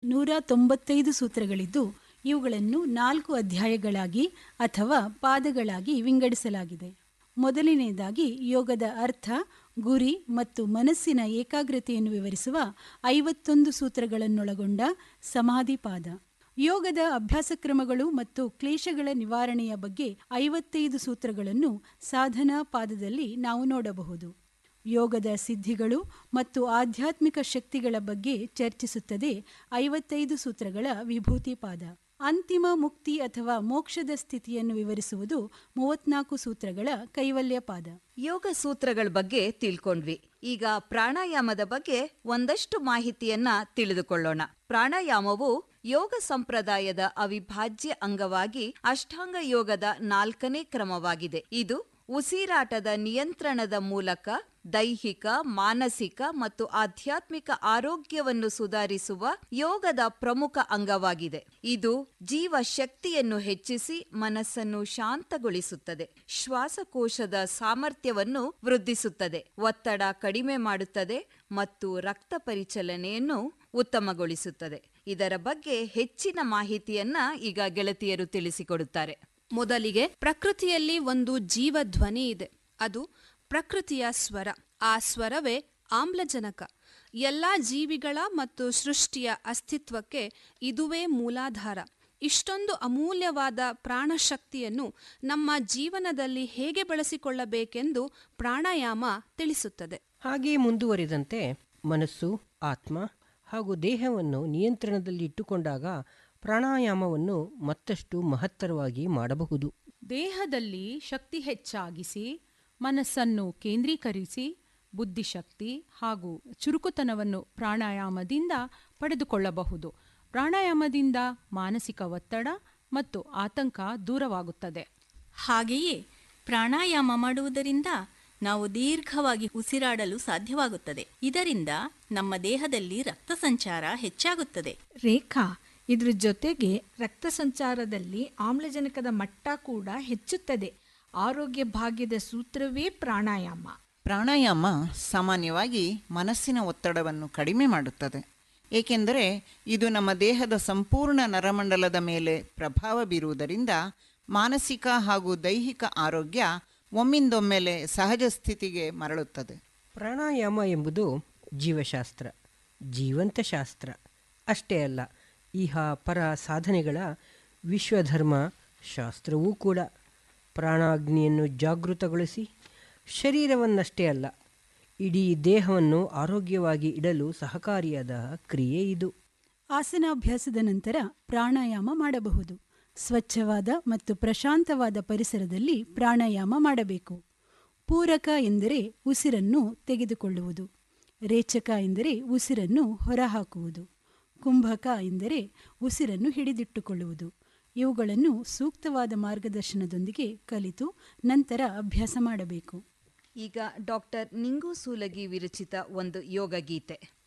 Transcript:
ನೂರ ತೊಂಬತ್ತೈದು ಸೂತ್ರಗಳಿದ್ದು ಇವುಗಳನ್ನು ನಾಲ್ಕು ಅಧ್ಯಾಯಗಳಾಗಿ ಅಥವಾ ಪಾದಗಳಾಗಿ ವಿಂಗಡಿಸಲಾಗಿದೆ ಮೊದಲನೆಯದಾಗಿ ಯೋಗದ ಅರ್ಥ ಗುರಿ ಮತ್ತು ಮನಸ್ಸಿನ ಏಕಾಗ್ರತೆಯನ್ನು ವಿವರಿಸುವ ಐವತ್ತೊಂದು ಸೂತ್ರಗಳನ್ನೊಳಗೊಂಡ ಸಮಾಧಿ ಪಾದ ಯೋಗದ ಅಭ್ಯಾಸ ಕ್ರಮಗಳು ಮತ್ತು ಕ್ಲೇಶಗಳ ನಿವಾರಣೆಯ ಬಗ್ಗೆ ಐವತ್ತೈದು ಸೂತ್ರಗಳನ್ನು ಸಾಧನಾ ಪಾದದಲ್ಲಿ ನಾವು ನೋಡಬಹುದು ಯೋಗದ ಸಿದ್ಧಿಗಳು ಮತ್ತು ಆಧ್ಯಾತ್ಮಿಕ ಶಕ್ತಿಗಳ ಬಗ್ಗೆ ಚರ್ಚಿಸುತ್ತದೆ ಐವತ್ತೈದು ಸೂತ್ರಗಳ ವಿಭೂತಿ ಪಾದ ಅಂತಿಮ ಮುಕ್ತಿ ಅಥವಾ ಮೋಕ್ಷದ ಸ್ಥಿತಿಯನ್ನು ವಿವರಿಸುವುದು ಮೂವತ್ನಾಲ್ಕು ಸೂತ್ರಗಳ ಕೈವಲ್ಯ ಪಾದ ಯೋಗ ಸೂತ್ರಗಳ ಬಗ್ಗೆ ತಿಳ್ಕೊಂಡ್ವಿ ಈಗ ಪ್ರಾಣಾಯಾಮದ ಬಗ್ಗೆ ಒಂದಷ್ಟು ಮಾಹಿತಿಯನ್ನ ತಿಳಿದುಕೊಳ್ಳೋಣ ಪ್ರಾಣಾಯಾಮವು ಯೋಗ ಸಂಪ್ರದಾಯದ ಅವಿಭಾಜ್ಯ ಅಂಗವಾಗಿ ಅಷ್ಟಾಂಗ ಯೋಗದ ನಾಲ್ಕನೇ ಕ್ರಮವಾಗಿದೆ ಇದು ಉಸಿರಾಟದ ನಿಯಂತ್ರಣದ ಮೂಲಕ ದೈಹಿಕ ಮಾನಸಿಕ ಮತ್ತು ಆಧ್ಯಾತ್ಮಿಕ ಆರೋಗ್ಯವನ್ನು ಸುಧಾರಿಸುವ ಯೋಗದ ಪ್ರಮುಖ ಅಂಗವಾಗಿದೆ ಇದು ಜೀವ ಶಕ್ತಿಯನ್ನು ಹೆಚ್ಚಿಸಿ ಮನಸ್ಸನ್ನು ಶಾಂತಗೊಳಿಸುತ್ತದೆ ಶ್ವಾಸಕೋಶದ ಸಾಮರ್ಥ್ಯವನ್ನು ವೃದ್ಧಿಸುತ್ತದೆ ಒತ್ತಡ ಕಡಿಮೆ ಮಾಡುತ್ತದೆ ಮತ್ತು ರಕ್ತ ಪರಿಚಲನೆಯನ್ನು ಉತ್ತಮಗೊಳಿಸುತ್ತದೆ ಇದರ ಬಗ್ಗೆ ಹೆಚ್ಚಿನ ಮಾಹಿತಿಯನ್ನ ಈಗ ಗೆಳತಿಯರು ತಿಳಿಸಿಕೊಡುತ್ತಾರೆ ಮೊದಲಿಗೆ ಪ್ರಕೃತಿಯಲ್ಲಿ ಒಂದು ಜೀವಧ್ವನಿ ಇದೆ ಅದು ಪ್ರಕೃತಿಯ ಸ್ವರ ಆ ಸ್ವರವೇ ಆಮ್ಲಜನಕ ಎಲ್ಲ ಜೀವಿಗಳ ಮತ್ತು ಸೃಷ್ಟಿಯ ಅಸ್ತಿತ್ವಕ್ಕೆ ಇದುವೇ ಮೂಲಾಧಾರ ಇಷ್ಟೊಂದು ಅಮೂಲ್ಯವಾದ ಪ್ರಾಣಶಕ್ತಿಯನ್ನು ನಮ್ಮ ಜೀವನದಲ್ಲಿ ಹೇಗೆ ಬಳಸಿಕೊಳ್ಳಬೇಕೆಂದು ಪ್ರಾಣಾಯಾಮ ತಿಳಿಸುತ್ತದೆ ಹಾಗೆ ಮುಂದುವರಿದಂತೆ ಮನಸ್ಸು ಆತ್ಮ ಹಾಗೂ ದೇಹವನ್ನು ನಿಯಂತ್ರಣದಲ್ಲಿ ಇಟ್ಟುಕೊಂಡಾಗ ಪ್ರಾಣಾಯಾಮವನ್ನು ಮತ್ತಷ್ಟು ಮಹತ್ತರವಾಗಿ ಮಾಡಬಹುದು ದೇಹದಲ್ಲಿ ಶಕ್ತಿ ಹೆಚ್ಚಾಗಿಸಿ ಮನಸ್ಸನ್ನು ಕೇಂದ್ರೀಕರಿಸಿ ಬುದ್ಧಿಶಕ್ತಿ ಹಾಗೂ ಚುರುಕುತನವನ್ನು ಪ್ರಾಣಾಯಾಮದಿಂದ ಪಡೆದುಕೊಳ್ಳಬಹುದು ಪ್ರಾಣಾಯಾಮದಿಂದ ಮಾನಸಿಕ ಒತ್ತಡ ಮತ್ತು ಆತಂಕ ದೂರವಾಗುತ್ತದೆ ಹಾಗೆಯೇ ಪ್ರಾಣಾಯಾಮ ಮಾಡುವುದರಿಂದ ನಾವು ದೀರ್ಘವಾಗಿ ಉಸಿರಾಡಲು ಸಾಧ್ಯವಾಗುತ್ತದೆ ಇದರಿಂದ ನಮ್ಮ ದೇಹದಲ್ಲಿ ರಕ್ತ ಸಂಚಾರ ಹೆಚ್ಚಾಗುತ್ತದೆ ರೇಖಾ ಇದ್ರ ಜೊತೆಗೆ ರಕ್ತ ಸಂಚಾರದಲ್ಲಿ ಆಮ್ಲಜನಕದ ಮಟ್ಟ ಕೂಡ ಹೆಚ್ಚುತ್ತದೆ ಆರೋಗ್ಯ ಭಾಗ್ಯದ ಸೂತ್ರವೇ ಪ್ರಾಣಾಯಾಮ ಪ್ರಾಣಾಯಾಮ ಸಾಮಾನ್ಯವಾಗಿ ಮನಸ್ಸಿನ ಒತ್ತಡವನ್ನು ಕಡಿಮೆ ಮಾಡುತ್ತದೆ ಏಕೆಂದರೆ ಇದು ನಮ್ಮ ದೇಹದ ಸಂಪೂರ್ಣ ನರಮಂಡಲದ ಮೇಲೆ ಪ್ರಭಾವ ಬೀರುವುದರಿಂದ ಮಾನಸಿಕ ಹಾಗೂ ದೈಹಿಕ ಆರೋಗ್ಯ ಒಮ್ಮಿಂದೊಮ್ಮೆಲೆ ಸಹಜ ಸ್ಥಿತಿಗೆ ಮರಳುತ್ತದೆ ಪ್ರಾಣಾಯಾಮ ಎಂಬುದು ಜೀವಶಾಸ್ತ್ರ ಜೀವಂತ ಶಾಸ್ತ್ರ ಅಷ್ಟೇ ಅಲ್ಲ ಇಹ ಪರ ಸಾಧನೆಗಳ ವಿಶ್ವಧರ್ಮ ಶಾಸ್ತ್ರವೂ ಕೂಡ ಪ್ರಾಣಾಗ್ನಿಯನ್ನು ಜಾಗೃತಗೊಳಿಸಿ ಶರೀರವನ್ನಷ್ಟೇ ಅಲ್ಲ ಇಡೀ ದೇಹವನ್ನು ಆರೋಗ್ಯವಾಗಿ ಇಡಲು ಸಹಕಾರಿಯಾದ ಕ್ರಿಯೆ ಇದು ಆಸನಾಭ್ಯಾಸದ ನಂತರ ಪ್ರಾಣಾಯಾಮ ಮಾಡಬಹುದು ಸ್ವಚ್ಛವಾದ ಮತ್ತು ಪ್ರಶಾಂತವಾದ ಪರಿಸರದಲ್ಲಿ ಪ್ರಾಣಾಯಾಮ ಮಾಡಬೇಕು ಪೂರಕ ಎಂದರೆ ಉಸಿರನ್ನು ತೆಗೆದುಕೊಳ್ಳುವುದು ರೇಚಕ ಎಂದರೆ ಉಸಿರನ್ನು ಹೊರಹಾಕುವುದು ಕುಂಭಕ ಎಂದರೆ ಉಸಿರನ್ನು ಹಿಡಿದಿಟ್ಟುಕೊಳ್ಳುವುದು ಇವುಗಳನ್ನು ಸೂಕ್ತವಾದ ಮಾರ್ಗದರ್ಶನದೊಂದಿಗೆ ಕಲಿತು ನಂತರ ಅಭ್ಯಾಸ ಮಾಡಬೇಕು ಈಗ ಡಾಕ್ಟರ್ ನಿಂಗು ಸೂಲಗಿ ವಿರಚಿತ ಒಂದು ಯೋಗ ಗೀತೆ